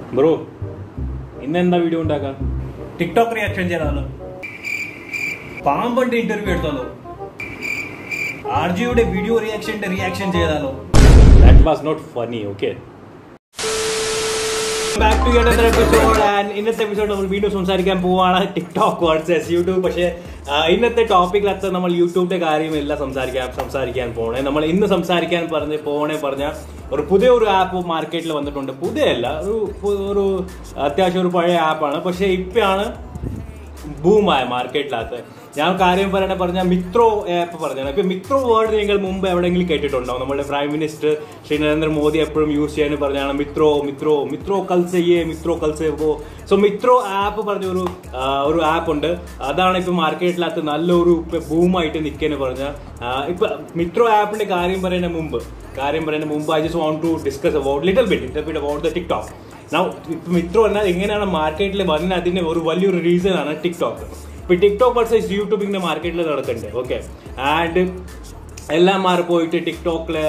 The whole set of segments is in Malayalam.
ബ്രോ ഇന്ന് എന്താ വീഡിയോ ഉണ്ടാക്കാം ടിക്ടോക്ക് റിയാക്ഷൻ ചെയ്താലോ പാമ്പന്റെ ഇന്റർവ്യൂ എടുത്താലോ ആർജിയുടെ വീഡിയോ റിയാക്ഷന്റെ റിയാക്ഷൻ ചെയ്താലോ that was not funny okay back to another episode and ഇന്നത്തെ എപ്പിസോഡ് നമ്മൾ വീണ്ടും സംസാരിക്കാൻ പോവാണ് ടിക്ടോക്ക് വേഴ്സസ് യൂട്യൂബ് പക്ഷേ ആ, ഇന്നത്തെ ടോപ്പിക്കിലത്ത് നമ്മൾ യൂട്യൂബിന്റെ കാര്യമില്ല സംസാരിക്കാൻ സംസാരിക്കാൻ പോണേ നമ്മൾ ഇന്ന് സംസാരിക്കാൻ പറഞ്ഞ് പോണേ പറഞ്ഞ ഒരു പുതിയ ഒരു ആപ്പ് മാർക്കറ്റിൽ വന്നിട്ടുണ്ട് പുതിയല്ല ഒരു പു- ഒരു അത്യാവശ്യം ഒരു പഴയ ആപ്പാണ് പക്ഷേ ഇപ്പോഴാണ് ബൂമായ മാർക്കറ്റിനകത്ത് ഞാൻ കാര്യം പറയണ പറഞ്ഞ മിത്രോ ആപ്പ് പറഞ്ഞാണ് ഇപ്പൊ മിത്രോ വേർഡ് നിങ്ങൾ മുമ്പ് എവിടെയെങ്കിലും കേട്ടിട്ടുണ്ടോ നമ്മുടെ പ്രൈം മിനിസ്റ്റർ ശ്രീ നരേന്ദ്രമോദി എപ്പോഴും യൂസ് ചെയ്യാൻ പറഞ്ഞാണ് മിത്രോ മിത്രോ മിത്രോ കൽസയ്യേ മിത്രോ കൽസോ സോ മിത്രോ ആപ്പ് പറഞ്ഞ ഒരു ആ, ഒരു ആപ്പ് ഉണ്ട് അതാണ് ഇപ്പൊ മാർക്കറ്റിനകത്ത് നല്ലൊരു ഇപ്പൊ ബൂമായിട്ട് നിൽക്കുന്നു പറഞ്ഞ ഇപ്പൊ മിത്രോ ആപ്പിന്റെ കാര്യം പറയുന്ന മുമ്പ് കാര്യം പറയുന്ന മുമ്പ് I just want to discuss about little bit little bit about the TikTok now ഇപ്പൊ മിത്രോ എന്നാൽ എങ്ങനെയാണ് മാർക്കറ്റിൽ വന്നത് അതിന്റെ ഒരു വലിയൊരു റീസൺ ആണ് ടിക്ടോക്ക് ഇപ്പൊ ടിക്ടോക്ക് വേഴ്സസ് യൂട്യൂബിന്റെ മാർക്കറ്റിൽ നടക്കുന്നുണ്ട് ഓക്കെ ആൻഡ് എല്ലാം മാറി പോയിട്ട് ടിക്ടോക്കില്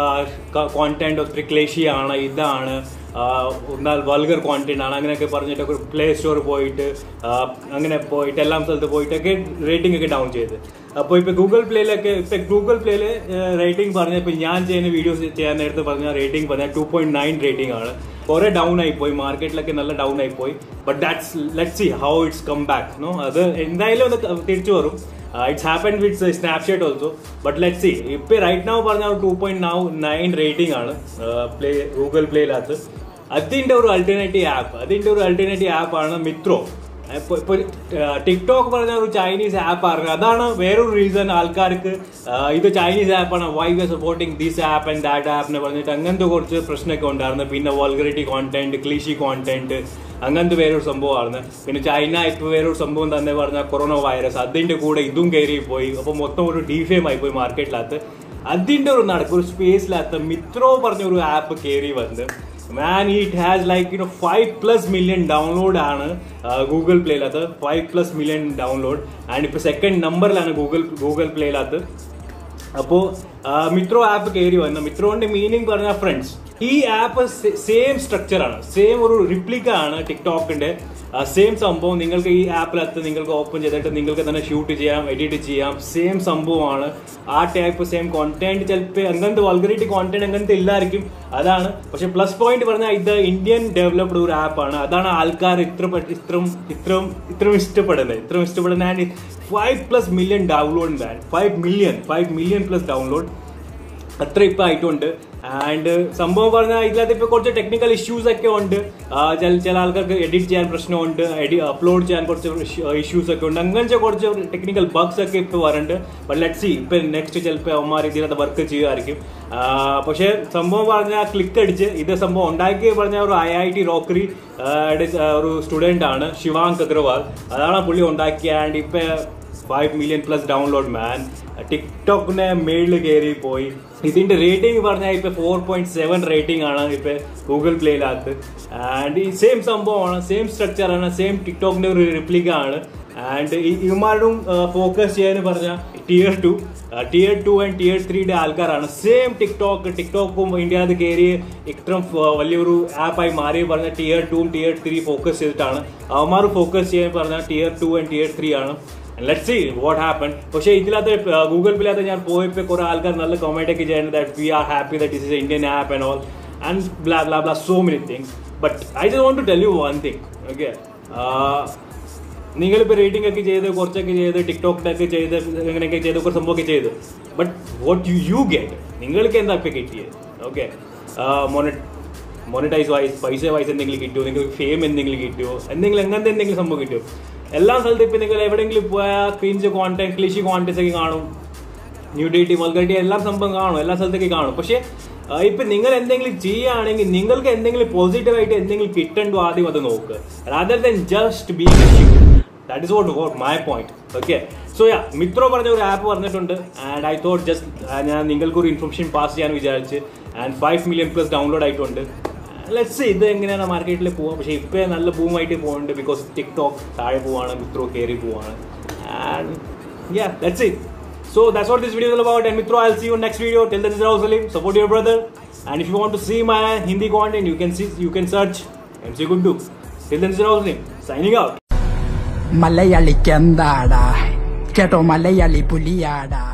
കോണ്ടന്റ് ഒത്തിരി ക്ലേശി ആണ് ഇതാണ് ആ, എന്നാൽ വൾഗർ കോണ്ടന്റ് ആണ് അങ്ങനെയൊക്കെ പറഞ്ഞിട്ടൊക്കെ പ്ലേ സ്റ്റോർ പോയിട്ട് ആ, അങ്ങനെ പോയിട്ട് എല്ലാം സ്ഥലത്ത് പോയിട്ടൊക്കെ റേറ്റിംഗ് ഒക്കെ ഡൗൺ ചെയ്ത് അപ്പോൾ ഇപ്പൊ ഗൂഗിൾ പ്ലേയിലൊക്കെ ഇപ്പൊ ഗൂഗിൾ പ്ലേയില് റേറ്റിംഗ് പറഞ്ഞ ഇപ്പൊ ഞാൻ ചെയ്യുന്ന വീഡിയോസ് ചെയ്യാൻ നേരത്ത് പറഞ്ഞ റേറ്റിംഗ് പറഞ്ഞ ടു പോയിന്റ് നയൻ റേറ്റിംഗ് ആണ് കുറെ ഡൗൺ ആയി പോയി മാർക്കറ്റിലൊക്കെ നല്ല ഡൗൺ ആയി പോയി but that's let see how it's come back no അത് എന്തായാലും അത് തിരിച്ചു വരും it's happen with Snapchat also but let see ഇപ്പൊ റൈറ്റ് നൗ പറഞ്ഞ two point now nine rating ആണ് പ്ലേ ഗൂഗിൾ പ്ലേയിലകത്ത് അതിന്റെ ഒരു അൾട്ടർനേറ്റീവ് ആപ്പ് അതിന്റെ ഒരു അൾട്ടർനേറ്റീവ് ആപ്പ് ആണ് മിത്രോ ഇപ്പൊ ഇപ്പൊ ടിക്ടോക്ക് പറഞ്ഞ ഒരു ചൈനീസ് ആപ്പ് ആണ് അതാണ് വേറൊരു റീസൺ ആൾക്കാർക്ക് ആ, ഇത് ചൈനീസ് ആപ്പാണ് why we supporting this app and that app എന്ന് പറഞ്ഞിട്ട് അങ്ങനത്തെ കുറച്ച് പ്രശ്നമൊക്കെ ഉണ്ടായിരുന്നു പിന്നെ വൾഗറിറ്റി കോണ്ടന്റ് ക്ലീഷി കോണ്ടന്റ് അങ്ങനത്തെ വേറൊരു സംഭവമാണ് പിന്നെ ചൈന ഇപ്പൊ വേറൊരു സംഭവം തന്നെ പറഞ്ഞ കൊറോണ വൈറസ് അതിന്റെ കൂടെ ഇതും കയറി പോയി അപ്പൊ മൊത്തം ഒരു ഡിഫേം ആയി പോയി മാർക്കറ്റിനകത്ത് അതിന്റെ ഒരു നടക്കും ഒരു സ്പേസിനകത്ത് മിത്രോ പറഞ്ഞ ഒരു ആപ്പ് കയറി വന്ന് man it has like you know five plus million download ആണ് ഗൂഗിൾ പ്ലേയിലകത്ത് five plus million download and ഇപ്പൊ സെക്കൻഡ് നമ്പറിലാണ് ഗൂഗിൾ ഗൂഗിൾ പ്ലേയിലകത്ത് അപ്പോ മിത്രോ ആപ്പ് കയറി വന്ന മിത്രോന്റെ മീനിങ് പറഞ്ഞ ഫ്രണ്ട്സ് ഈ ആപ്പ് സെയിം സ്ട്രക്ചർ ആണ് സെയിം ഒരു റിപ്ലിക്ക ആണ് ടിക്ടോക്കിന്റെ സെയിം സംഭവം നിങ്ങൾക്ക് ഈ ആപ്പിനകത്ത് നിങ്ങൾക്ക് ഓപ്പൺ ചെയ്തിട്ട് നിങ്ങൾക്ക് തന്നെ ഷൂട്ട് ചെയ്യാം എഡിറ്റ് ചെയ്യാം സെയിം സംഭവമാണ് ആ ടൈപ്പ് സെയിം കോണ്ടന്റ് ചിലപ്പോൾ അങ്ങനത്തെ വൾഗറിറ്റി കോണ്ടന്റ് അങ്ങനത്തെ ഇല്ലായിരിക്കും അതാണ് പക്ഷെ പ്ലസ് പോയിന്റ് പറഞ്ഞാൽ ഇത് ഇന്ത്യൻ ഡെവലപ്ഡ് ഒരു ആപ്പാണ് അതാണ് ആൾക്കാർ ഇത്ര പെ- ഇത്രയും ഇത്രയും ഇത്രയും ഇഷ്ടപ്പെടുന്നത് ഇത്രയും ഇഷ്ടപ്പെടുന്നത് and five plus million download man five million five million plus download അത്ര ഇപ്പൊ ആയിട്ടുണ്ട് ആൻഡ് സംഭവം പറഞ്ഞാൽ ഇതിനകത്ത് ഇപ്പൊ കുറച്ച് ടെക്നിക്കൽ ഇഷ്യൂസ് ഒക്കെ ഉണ്ട് ആ, ചില ചില ആൾക്കാർക്ക് എഡിറ്റ് ചെയ്യാൻ പ്രശ്നമുണ്ട് എഡി അപ്ലോഡ് ചെയ്യാൻ കുറച്ച് ഇഷ്യൂസ് ഒക്കെ ഉണ്ട് അങ്ങനത്തെ കുറച്ച് ടെക്നിക്കൽ ബഗ്സ് ഒക്കെ ഇപ്പൊ വരുന്നുണ്ട് ബട്ട് ലെറ്റ് സി ഇപ്പൊ നെക്സ്റ്റ് ചിലപ്പോൾ അവന്മാർ ഇതിനകത്ത് വർക്ക് ചെയ്യുമായിരിക്കും ആ, പക്ഷേ സംഭവം പറഞ്ഞാൽ ക്ലിക്ക് അടിച്ച് ഇത് സംഭവം ഉണ്ടാക്കി പറഞ്ഞ ഒരു ഐ ഐ ടി റോക്കറി ഒരു സ്റ്റുഡന്റ് ആണ് ശിവാങ്ക് അഗ്രവാൾ അതാണ് പുള്ളി ഉണ്ടാക്കിയ ആൻഡ് ഇപ്പൊ five million plus download man ടിക്ടോക്കിന്റെ മേളിൽ കയറി പോയി ഇതിന്റെ റേറ്റിംഗ് പറഞ്ഞാൽ ഇപ്പൊ ഫോർ പോയിന്റ് സെവൻ റേറ്റിംഗ് ആണ് ഇപ്പൊ ഗൂഗിൾ പ്ലേയിലകത്ത് ആൻഡ് ഈ സെയിം സംഭവമാണ് സെയിം സ്ട്രക്ചർ ആണ് സെയിം ടിക്ടോക്കിന്റെ ഒരു റിപ്ലിക്ക ആണ് ആൻഡ് ഇവന്മാരും ഫോക്കസ് ചെയ്യാൻ പറഞ്ഞ tier two tier two and tier ത്രീയുടെ ആൾക്കാരാണ് സെയിം ടിക്ടോക്ക് ടിക്ടോക്കും ഇന്ത്യയിലത് കയറി ഇത്രയും ഫ- വലിയൊരു ആപ്പായി മാറി പറഞ്ഞ ടിയർ ടൂവും ടിയർ ത്രീ ഫോക്കസ് ചെയ്തിട്ടാണ് അവന്മാർ ഫോക്കസ് ചെയ്യാൻ പറഞ്ഞ tier two and tier three ആണ് ലെറ്റ് സി വാട്ട് ഹാപ്പൻ പക്ഷേ ഇതിനകത്ത് ഗൂഗിൾ പ്ലേക്കകത്ത് ഞാൻ പോയപ്പോൾ കുറെ ആൾക്കാർ നല്ല കമന്റ് ഒക്കെ ചെയ്യുന്നത് that we are happy that is Indian app and all and bla bla bla so many things but I just want to tell you one thing okay നിങ്ങളിപ്പോൾ റേറ്റിംഗ് ഒക്കെ ചെയ്ത് കുറച്ചൊക്കെ ചെയ്ത് ടിക്ടോക്കിലൊക്കെ ചെയ്ത് അങ്ങനെയൊക്കെ ചെയ്ത് കുറച്ച് സംഭവമൊക്കെ ചെയ്ത് but what you you get നിങ്ങൾക്ക് എന്താ ഇപ്പം കിട്ടിയത് ഓക്കെ മോണിറ്റൈസ് വൈസ് പൈസ വൈസ് എന്തെങ്കിലും കിട്ടുമോ നിങ്ങൾക്ക് ഫെയിം എന്തെങ്കിലും കിട്ടുമോ എന്തെങ്കിലും അങ്ങനത്തെ എന്തെങ്കിലും സംഭവം കിട്ടുമോ എല്ലാ സ്ഥലത്തും ഇപ്പം നിങ്ങൾ എവിടെയെങ്കിലും പോയാൽ ക്രീൻസ് കോണ്ടന്റ് ക്ലിഷി കോണ്ടൻസ് ഒക്കെ കാണും ന്യൂഡിറ്റി വൾഗറിറ്റി എല്ലാം സംഭവം കാണും എല്ലാ സ്ഥലത്തേക്ക് കാണും പക്ഷേ ആ, ഇപ്പൊ നിങ്ങൾ എന്തെങ്കിലും ചെയ്യുകയാണെങ്കിൽ നിങ്ങൾക്ക് എന്തെങ്കിലും പോസിറ്റീവ് ആയിട്ട് എന്തെങ്കിലും കിട്ടണ്ടോ ആദ്യം അത് നോക്കുക rather than just being that is what what my point okay so yeah Mitron പറഞ്ഞ ഒരു ആപ്പ് പറഞ്ഞിട്ടുണ്ട് ആൻഡ് ഐ തോട്ട് ജസ്റ്റ് ഞാൻ നിങ്ങൾക്ക് ഒരു ഇൻഫർമേഷൻ പാസ് ചെയ്യാൻ വിചാരിച്ച് and five million plus download ആയിട്ടുണ്ട് ലെറ്റ്സ് ഇത് എങ്ങനെയാണ് മാർക്കറ്റിൽ പോവാം പക്ഷേ ഇപ്പം നല്ല ബൂമായിട്ട് പോകുന്നുണ്ട് ബിക്കോസ് ടിക്ടോക്ക് താഴെ പോവാണ് മിത്രോ കയറി പോവാണ് and yeah let's it So that's what this video is all about. And Mitro, I'll see you in next video. Till then, this is Raul Salim. Support your brother. And if you want to see my Hindi content, you can see you can search M C ഗുഡു സൈനിങ് ഔട്ട് മലയാളിക്ക് എന്താടാ കേട്ടോ മലയാളി പുലിയാടാ